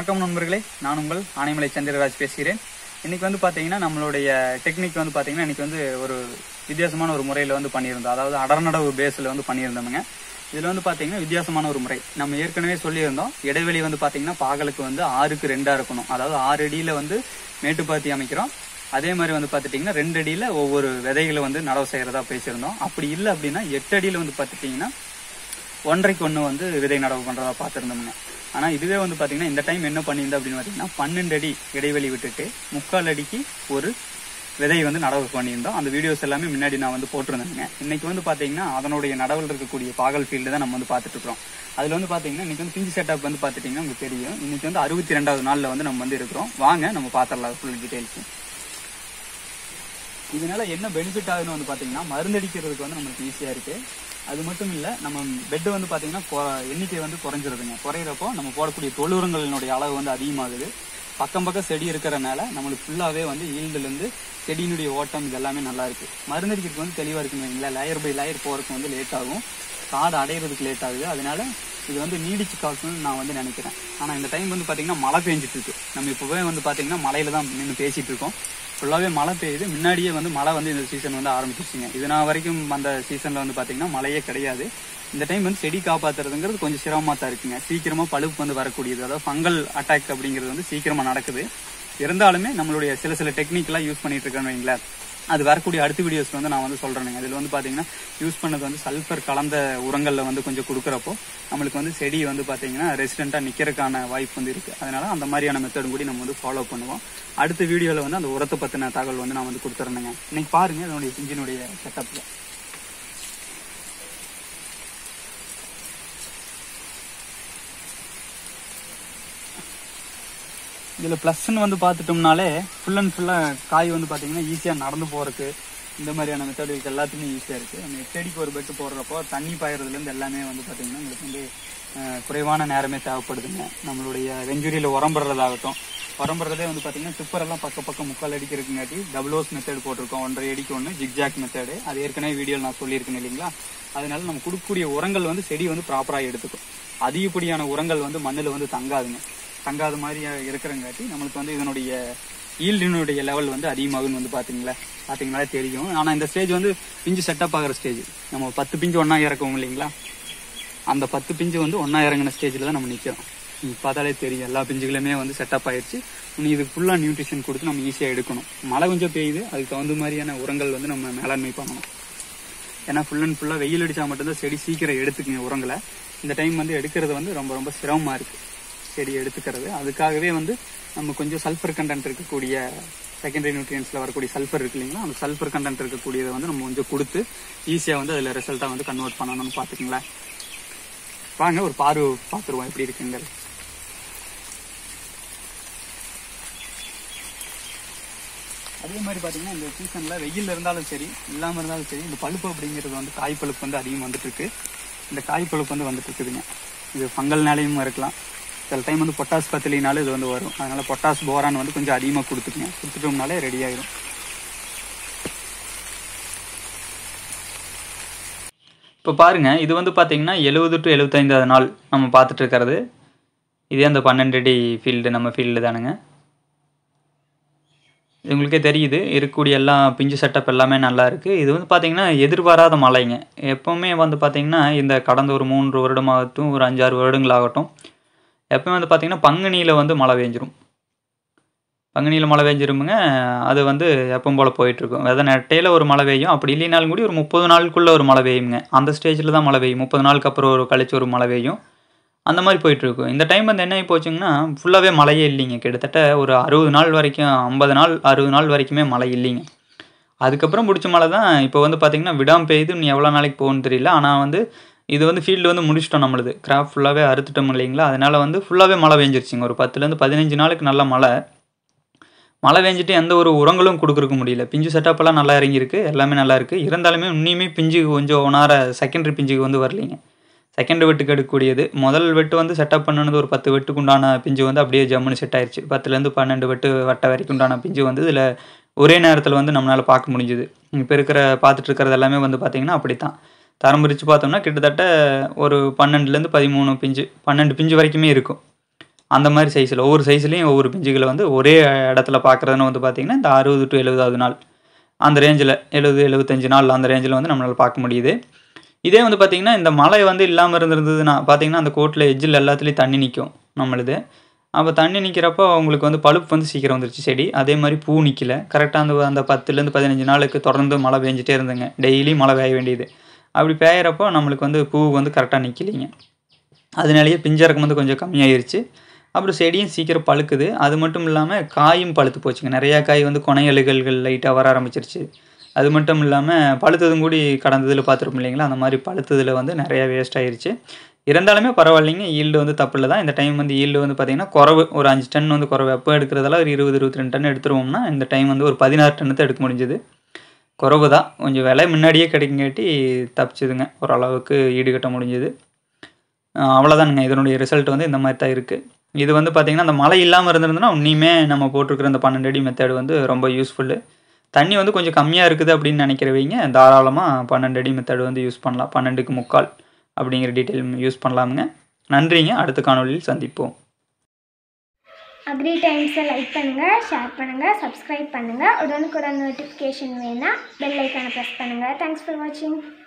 வணக்கம் நண்பர்களே நான் உங்கள் ஆனைமலை சந்திரராஜ் பேசுகிறேன் இன்னைக்கு வந்து பாத்தீங்கன்னா நம்மளுடைய டெக்னிக் வந்து பாத்தீங்கன்னா இன்னைக்கு வந்து ஒரு வித்தியாசமான ஒரு முறையில் வந்து பண்ணியிருந்தோம் அதாவது அடர்நடவு பேஸில் வந்து பண்ணியிருந்தோமுங்க இதில் வந்து பாத்தீங்கன்னா வித்தியாசமான ஒரு முறை நம்ம ஏற்கனவே சொல்லியிருந்தோம் இடைவெளி வந்து பாத்தீங்கன்னா பாகலுக்கு வந்து ஆறுக்கு ரெண்டா இருக்கணும் அதாவது ஆறு அடியில வந்து மேட்டுப்பாத்தி அமைக்கிறோம் அதே மாதிரி வந்து பார்த்துட்டிங்கன்னா ரெண்டு அடியில் ஒவ்வொரு விதைகளை வந்து நடவு செய்கிறதா பேசியிருந்தோம் அப்படி இல்லை அப்படின்னா எட்டு அடியில் வந்து பார்த்துட்டிங்கன்னா ஒன்றரைக்கு ஒன்று வந்து விதை நடவு பண்ணுறதா பார்த்துருந்தோம்ங்க ஆனால் இதுவே வந்து பார்த்தீங்கன்னா இந்த டைம் என்ன பண்ணியிருந்தோம் அப்படின்னு பார்த்தீங்கன்னா பன்னெண்டு அடி இடைவெளி விட்டுட்டு முக்கால் அடிக்கு ஒரு விதை வந்து நடவு பண்ணியிருந்தோம் அந்த வீடியோஸ் எல்லாமே முன்னாடி நான் வந்து போட்டிருந்தேங்க இன்னைக்கு வந்து பார்த்தீங்கன்னா அதனுடைய நடவில் இருக்கக்கூடிய பாகல் ஃபீல்டு தான் நம்ம வந்து பார்த்துட்டு இருக்கிறோம் அதில் வந்து பார்த்தீங்கன்னா இன்னைக்கு வந்து பிஞ்சு செட்டப் வந்து பார்த்துட்டிங்கன்னா உங்களுக்கு தெரியும் இன்னைக்கு வந்து அறுபத்தி ரெண்டாவது நாளில் வந்து நம்ம வந்து இருக்கிறோம் வாங்க நம்ம பார்த்துடலாம் ஃபுல் டீட்டெயில்ஸ் இதனால என்ன பெனிஃபிட் ஆகுதுன்னு வந்து பாத்தீங்கன்னா மருந்தடிக்கிறதுக்கு வந்து நமக்கு ஈஸியா இருக்கு அது மட்டும் இல்ல நம்ம பெட் வந்து பாத்தீங்கன்னா கொ- எண்ணிக்கை வந்து குறைஞ்சிருதுங்க குறையிறப்போ நம்ம போடக்கூடிய தொழுரங்களினுடைய அளவு வந்து அதிகமாகுது பக்கம் பக்கம் செடி இருக்கிறனால நம்மளுக்கு ஃபுல்லாவே வந்து ஈல்டுல இருந்து செடியினுடைய ஓட்டம் இது எல்லாமே நல்லா இருக்கு மருந்தடிக்கிறதுக்கு வந்து தெளிவா இருக்குன்னு வைங்களேன் லேயர் பை லேயர் போறதுக்கு வந்து லேட் ஆகும் காடு அடையிறதுக்கு லேட் ஆகுது அதனால இது வந்து நீடிச்சு காக்கணும்னு நான் வந்து நினைக்கிறேன் ஆனா இந்த டைம் வந்து பாத்தீங்கன்னா மழை பெஞ்சிட்டு இருக்கு நம்ம இப்பவே வந்து பாத்தீங்கன்னா மழையில தான் நின்று பேசிட்டு இருக்கோம் ஃபுல்லாவே மழை பெய்யுது முன்னாடியே வந்து மழை வந்து இந்த சீசன் வந்து ஆரம்பிச்சிருச்சுங்க இது நான் வரைக்கும் அந்த சீசன்ல வந்து பாத்தீங்கன்னா மழையே கிடையாது இந்த டைம் வந்து செடி காப்பாத்துறதுங்கிறது கொஞ்சம் சிரமமா தான் இருக்குங்க சீக்கிரமா பழுப்பு வந்து வரக்கூடியது அதாவது ஃபங்கல் அட்டாக் அப்படிங்கிறது வந்து சீக்கிரமா நடக்குது இருந்தாலுமே நம்மளுடைய சில சில டெக்னிக்லாம் யூஸ் பண்ணிட்டு இருக்கேன்னு வைங்களேன் அது வரக்கூடிய அடுத்த வீடியோஸ் வந்து நான் வந்து சொல்றேனுங்க இதுல வந்து பாத்தீங்கன்னா யூஸ் பண்ணது வந்து சல்ஃபர் கலந்த உரங்கள்ல வந்து கொஞ்சம் கொடுக்குறப்போ நம்மளுக்கு வந்து செடி வந்து பாத்தீங்கன்னா ரெசிடென்ட்டா நிக்கிறதுக்கான வாய்ப்பு வந்து இருக்கு அதனால அந்த மாதிரியான மெத்தடும் கூட நம்ம வந்து ஃபாலோ பண்ணுவோம் அடுத்த வீடியோல வந்து அந்த உரத்தை பத்தின தகவல் வந்து நான் வந்து கொடுத்துறேனுங்க இன்னைக்கு பாருங்க அதனுடைய இன்ஜினுடைய செட்டப்ல இதுல ப்ளஸ்ன்னு வந்து பார்த்துட்டோம்னாலே ஃபுல் அண்ட் ஃபுல்லா காய் வந்து பாத்தீங்கன்னா ஈஸியா நடந்து போறதுக்கு இந்த மாதிரியான மெத்தடுக்கு எல்லாத்துக்குமே ஈஸியா இருக்கு நம்ம எட்டடிக்கு ஒரு பெட்டு போடுறப்போ தண்ணி பாயறதுல இருந்து எல்லாமே வந்து பாத்தீங்கன்னா உங்களுக்கு வந்து அஹ், குறைவான நேரமே தேவைப்படுதுங்க நம்மளுடைய வெஞ்சுரியில உரம்புறதாகட்டும் உரம்புறதே வந்து பாத்தீங்கன்னா டிப்பர் எல்லாம் பக்க பக்கம் முக்கால் அடிக்கு இருக்குங்காட்டி டபுள் ஓஸ் மெத்தட் போட்டிருக்கோம் ஒன்றரை அடிக்கு ஒன்று ஜிக்ஜாக் மெத்தடு அது ஏற்கனவே வீடியோவில் நான் சொல்லியிருக்கேன் இல்லைங்களா அதனால நம்ம கொடுக்கக்கூடிய உரங்கள் வந்து செடி வந்து ப்ராப்பராக எடுத்துக்கும் அதிகப்படியான உரங்கள் வந்து மண்ணில் வந்து தங்காதுங்க தங்காத மாதிரி இருக்கிறங்காட்டி நம்மளுக்கு வந்து இதனுடைய ஈல்டினுடைய லெவல் வந்து அதிகமாகுன்னு வந்து பாத்தீங்களா பாத்தீங்கனாலே தெரியும் ஆனா இந்த ஸ்டேஜ் வந்து பிஞ்சு செட்டப் ஆகிற ஸ்டேஜ் நம்ம பத்து பிஞ்சு ஒண்ணா இறக்குவோம் இல்லைங்களா அந்த பத்து பிஞ்சு வந்து ஒண்ணா இறங்கின ஸ்டேஜ்ல தான் நம்ம நிக்கிறோம் நீங்க பார்த்தாலே தெரியும் எல்லா பிஞ்சுகளுமே வந்து செட்டப் ஆயிருச்சு இனி இது ஃபுல்லா நியூட்ரிஷன் கொடுத்து நம்ம ஈஸியா எடுக்கணும் மழை கொஞ்சம் பெய்யுது அதுக்கு தகுந்த மாதிரியான உரங்கள் வந்து நம்ம மேலாண்மை பண்ணணும் ஏன்னா ஃபுல் அண்ட் ஃபுல்லா வெயில் அடிச்சா மட்டும்தான் செடி சீக்கிரம் எடுத்துக்குங்க உரங்களை இந்த டைம் வந்து எடுக்கிறது வந்து ரொம்ப ரொம்ப சிரமமா இருக்கு செடி எடுத்துக்கிறது அதுக்காகவே வந்து நம்ம கொஞ்சம் சல்ஃபர் கண்டென்ட் இருக்கக்கூடிய செகண்டரி நியூட்ரியன்ஸ்ல வரக்கூடிய சல்ஃபர் இருக்கு இல்லைங்களா அந்த சல்ஃபர் கண்டென்ட் இருக்கக்கூடியதை வந்து நம்ம கொஞ்சம் கொடுத்து ஈஸியா வந்து அதுல ரிசல்ட்டா வந்து கன்வெர்ட் பண்ணணும்னு பாத்துக்கங்களேன் வாங்க ஒரு பார்வை பார்த்துருவோம் எப்படி இருக்குங்கிறது அதே மாதிரி பாத்தீங்கன்னா இந்த சீசன்ல வெயில் இருந்தாலும் சரி இல்லாம இருந்தாலும் சரி இந்த பழுப்பு அப்படிங்கிறது வந்து காய் பழுப்பு வந்து அதிகம் வந்துட்டு இருக்கு இந்த காய் பழுப்பு வந்து வந்துட்டு இருக்குதுங்க இது ஃபங்கல்னாலையும் இருக்கலாம் சில டைம் வந்து பொட்டாஸ் பத்திலினாலும் இது வந்து வரும் அதனால பொட்டாஸ் போரான் வந்து கொஞ்சம் அதிகமாக கொடுத்துக்குங்க கொடுத்துட்டோம்னாலே ரெடி ஆயிடும் இப்போ பாருங்க இது வந்து பார்த்தீங்கன்னா எழுபது டு எழுபத்தைந்தாவது நாள் நம்ம பார்த்துட்டு இருக்கிறது இதே அந்த பன்னெண்டு அடி ஃபீல்டு நம்ம ஃபீல்டு தானுங்க இது உங்களுக்கே தெரியுது இருக்கக்கூடிய எல்லா பிஞ்சு செட்டப் எல்லாமே நல்லா இருக்குது இது வந்து பார்த்தீங்கன்னா எதிர்பாராத மழைங்க எப்போவுமே வந்து பார்த்தீங்கன்னா இந்த கடந்த ஒரு மூன்று வருடமாகட்டும் ஒரு அஞ்சாறு வருடங்களாகட்டும் எப்பவுமே வந்து பார்த்தீங்கன்னா பங்குனியில் வந்து மழை பெஞ்சிரும் பங்குனியில் மழை பெஞ்சிருமுங்க அது வந்து எப்பவும் போல் போயிட்டுருக்கும் விதை நெட்டையில் ஒரு மழை பெய்யும் அப்படி இல்லைனாலும் கூட ஒரு முப்பது நாளுக்குள்ளே ஒரு மழை பெய்யுங்க அந்த ஸ்டேஜில் தான் மழை பெய்யும் முப்பது நாளுக்கு அப்புறம் ஒரு கழிச்சு ஒரு மழை பெய்யும் அந்த மாதிரி போயிட்டுருக்கும் இந்த டைம் வந்து என்ன ஆகி போச்சுங்கன்னா ஃபுல்லாகவே மழையே இல்லைங்க கிட்டத்தட்ட ஒரு அறுபது நாள் வரைக்கும் ஐம்பது நாள் அறுபது நாள் வரைக்குமே மழை இல்லைங்க அதுக்கப்புறம் பிடிச்ச மழை தான் இப்போ வந்து பார்த்திங்கன்னா விடாமல் பெய்யுது நீ எவ்வளோ நாளைக்கு போகணும்னு தெரியல ஆனால் வந்து இது வந்து ஃபீல்டு வந்து முடிச்சிட்டோம் நம்மளுது கிராப் ஃபுல்லாகவே அறுத்துட்டோம் இல்லைங்களா அதனால வந்து ஃபுல்லாகவே மழை பெஞ்சிருச்சுங்க ஒரு பத்துலேருந்து பதினஞ்சு நாளுக்கு நல்ல மழை மழை பெஞ்சிட்டு எந்த ஒரு உரங்களும் கொடுக்குறக்க முடியல பிஞ்சு செட்டப்பெல்லாம் நல்லா இறங்கியிருக்கு எல்லாமே நல்லா இருக்குது இருந்தாலுமே இன்னுமே பிஞ்சு கொஞ்சம் ஒன்றார செகண்டரி பிஞ்சுக்கு வந்து வரலைங்க செகண்ட் வெட்டுக்கு எடுக்கக்கூடியது முதல் வெட்டு வந்து செட்டப் பண்ணுனது ஒரு பத்து வெட்டுக்கு உண்டான பிஞ்சு வந்து அப்படியே ஜம்முன்னு செட் ஆயிருச்சு பத்துலேருந்து பன்னெண்டு வெட்டு வட்ட வரைக்கும் உண்டான பிஞ்சு வந்து இதில் ஒரே நேரத்தில் வந்து நம்மளால் பார்க்க முடிஞ்சுது இப்போ இருக்கிற பார்த்துட்டு இருக்கிறது எல்லாமே வந்து பார்த்திங்கன்னா அப்படி தான் தரம் பிரித்து பார்த்தோம்னா கிட்டத்தட்ட ஒரு பன்னெண்டுலேருந்து பதிமூணு பிஞ்சு பன்னெண்டு பிஞ்சு வரைக்குமே இருக்கும் அந்த மாதிரி சைஸில் ஒவ்வொரு சைஸ்லேயும் ஒவ்வொரு பிஞ்சுகளை வந்து ஒரே இடத்துல பார்க்குறதுன்னு வந்து பார்த்திங்கன்னா இந்த அறுபது டு எழுபதாவது நாள் அந்த ரேஞ்சில் எழுபது எழுபத்தஞ்சு நாள் அந்த ரேஞ்சில் வந்து நம்மளால் பார்க்க முடியுது இதே வந்து பார்த்திங்கன்னா இந்த மழை வந்து இல்லாமல் இருந்திருந்ததுன்னா பார்த்திங்கன்னா அந்த கோட்டில் எஜ்ஜில் எல்லாத்துலேயும் தண்ணி நிற்கும் நம்மளுது அப்போ தண்ணி நிற்கிறப்போ உங்களுக்கு வந்து பழுப்பு வந்து சீக்கிரம் வந்துருச்சு செடி அதே மாதிரி பூ நிற்கல கரெக்டாக அந்த அந்த பத்துலேருந்து பதினஞ்சு நாளுக்கு தொடர்ந்து மழை பெஞ்சிட்டே இருந்துங்க டெய்லி மழை பெய்ய வேண்டியது அப்படி பெய்யறப்போ நம்மளுக்கு வந்து பூ வந்து கரெக்டாக நிற்கலிங்க அதனாலேயே பிஞ்சிறக்கம் வந்து கொஞ்சம் கம்மியாயிருச்சு அப்புறம் செடியும் சீக்கிரம் பழுக்குது அது மட்டும் இல்லாமல் காயும் பழுத்து போச்சுங்க நிறையா காய் வந்து கொனை இலைகள்கள் லைட்டாக வர ஆரம்பிச்சிருச்சு அது மட்டும் இல்லாமல் பழுத்ததும் கூடி கடந்ததில் பார்த்துருப்போம் இல்லைங்களா அந்த மாதிரி பழுத்ததில் வந்து நிறையா வேஸ்ட் ஆயிருச்சு இருந்தாலுமே பரவாயில்லைங்க ஈல்டு வந்து தப்பு இல்லை தான் இந்த டைம் வந்து ஈல்டு வந்து பார்த்திங்கன்னா குறவு ஒரு அஞ்சு டன் வந்து குறவு எப்போ எடுக்கிறதால ஒரு இருபது இருபத்தி ரெண்டு டன் எடுத்துருவோம்னா இந்த டைம் வந்து ஒரு பதினாறு டன்னு தான் எடுக்க முடிஞ்சது குறவு தான் கொஞ்சம் விலை முன்னாடியே கிடைக்குங்காட்டி தப்பிச்சுதுங்க ஓரளவுக்கு ஈடுகட்ட முடிஞ்சது அவ்வளோதானுங்க இதனுடைய ரிசல்ட் வந்து இந்த மாதிரி தான் இருக்குது இது வந்து பார்த்திங்கன்னா அந்த மழை இல்லாமல் இருந்திருந்ததுன்னா இன்னுமே நம்ம போட்டிருக்கிற இந்த பன்னெண்டு அடி மெத்தட் வந்து ரொம்ப யூஸ்ஃபுல்லு தண்ணி வந்து கொஞ்சம் கம்மியாக இருக்குது அப்படின்னு நினைக்கிறவங்க தாராளமாக பன்னெண்டு அடி மெத்தட் வந்து யூஸ் பண்ணலாம் பன்னெண்டுக்கு முக்கால் அப்படிங்கிற டீட்டெயில் யூஸ் பண்ணலாமுங்க நன்றிங்க அடுத்த காணொலியில் சந்திப்போம் அக்ரி டைம்ஸை லைக் பண்ணுங்கள் ஷேர் பண்ணுங்கள் சப்ஸ்கிரைப் பண்ணுங்கள் உடனுக்குடன் நோட்டிஃபிகேஷன் வேணால் பெல் ஐக்கானை ப்ரெஸ் பண்ணுங்கள் தேங்க்ஸ் ஃபார் வாட்சிங்